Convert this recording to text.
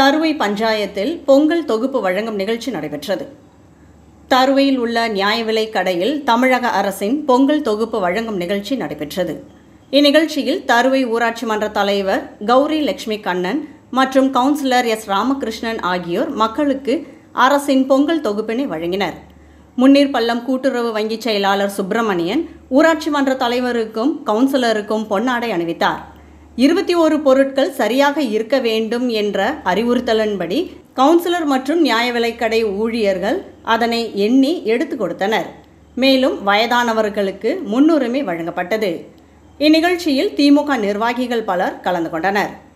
தருவை பஞ்சாயத்தில் பொங்கல் தொகுப்பு வழங்கும் நிகழ்ச்சி நடைபெற்றது தருவையில் உள்ள நியாய விலை கடையில் தமிழக அரசின் பொங்கல் தொகுப்பு வழங்கும் நிகழ்ச்சி நடைபெற்றது இந்நிகழ்ச்சியில் தருவை ஊராட்சி மன்ற தலைவர் கௌரி லட்சுமி கண்ணன் மற்றும் கவுன்சிலர் எஸ் ராமகிருஷ்ணன் ஆகியோர் மக்களுக்கு அரசின் பொங்கல் தொகுப்பினை வழங்கினர் முன்னீர் பள்ளம் கூட்டுறவு வங்கி செயலாளர் சுப்பிரமணியன் ஊராட்சி மன்ற தலைவருக்கும் கவுன்சிலருக்கும் பொன்னாடை அணிவித்தார் இருபத்தி ஓரு பொருட்கள் சரியாக இருக்க வேண்டும் என்ற அறிவுறுத்தலின்படி கவுன்சிலர் மற்றும் நியாய விலைக்கடை ஊழியர்கள் அதனை எண்ணி எடுத்து கொடுத்தனர் மேலும் வயதானவர்களுக்கு முன்னுரிமை வழங்கப்பட்டது இந்நிகழ்ச்சியில் திமுக நிர்வாகிகள் பலர் கலந்து கொண்டனர்